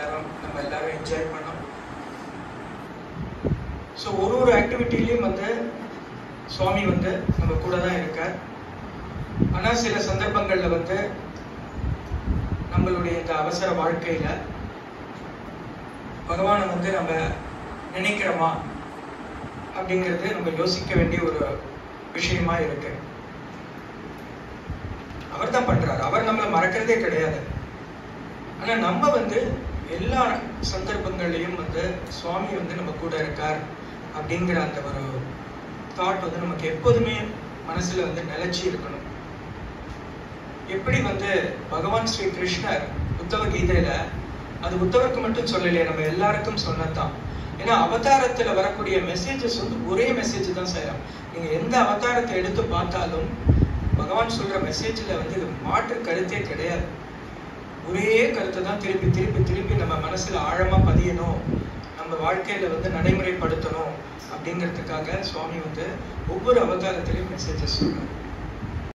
எல்லாரும் நம்ம எல்லாரும் என்ஜாய் பண்ணோம் ஸோ ஒரு ஒரு ஆக்டிவிட்டிலையும் வந்து சுவாமி வந்து நம்ம கூட தான் இருக்கார் ஆனா சில சந்தர்ப்பங்கள்ல வந்து நம்மளுடைய இந்த அவசர வாழ்க்கையில பகவானை வந்து நம்ம நினைக்கிறோமா அப்படிங்கிறது நம்ம யோசிக்க வேண்டிய ஒரு விஷயமா இருக்கு அவர் தான் பண்றாரு அவர் நம்மளை மறக்கிறதே கிடையாது ஆனா நம்ம வந்து எல்லா சந்தர்ப்பங்கள்லயும் வந்து சுவாமி வந்து நம்ம கூட இருக்கார் அப்படிங்கிற அந்த ஒரு தாட் வந்து நமக்கு எப்போதுமே மனசுல வந்து நிலைச்சி இருக்கணும் எப்படி வந்து பகவான் ஸ்ரீ கிருஷ்ணர் உத்தவ கீதையில அது உத்தவருக்கு மட்டும் சொல்லலையே நம்ம எல்லாருக்கும் சொன்னதுதான் ஏன்னா அவதாரத்துல வரக்கூடிய மெசேஜஸ் வந்து ஒரே மெசேஜ் தான் செய்யலாம் நீங்க எந்த அவதாரத்தை எடுத்து பார்த்தாலும் பகவான் சொல்ற மெசேஜ்ல வந்து இது மாற்று கருத்தே கிடையாது ஒரே கருத்தை தான் திருப்பி திருப்பி திருப்பி நம்ம மனசுல ஆழமா பதியணும் நம்ம வாழ்க்கையில வந்து நடைமுறைப்படுத்தணும் அப்படிங்கிறதுக்காக சுவாமி வந்து ஒவ்வொரு அவதாரத்திலையும் மெசேஜஸ் சொல்றாரு